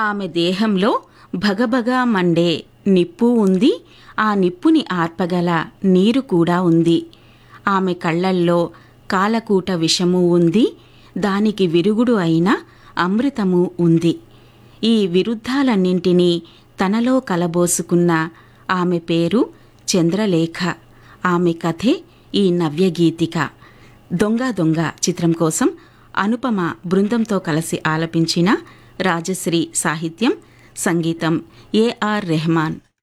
ఆమె దేహంలో భగభగా మండే నిప్పు ఉంది ఆ నిప్పుని ఆర్పగల నీరు కూడా ఉంది ఆమె కళ్ళల్లో కాలకూట విషము ఉంది దానికి విరుగుడు అయిన అమృతము ఉంది ఈ విరుద్ధాలన్నింటినీ తనలో కలబోసుకున్న ఆమె పేరు చంద్రలేఖ ఆమె కథే ఈ నవ్యగీతిక దొంగ దొంగ చిత్రం కోసం అనుపమ బృందంతో కలిసి ఆలపించిన రాజశ్రీ సాహిత్యం సంగీతం ఏఆర్ రెహమాన్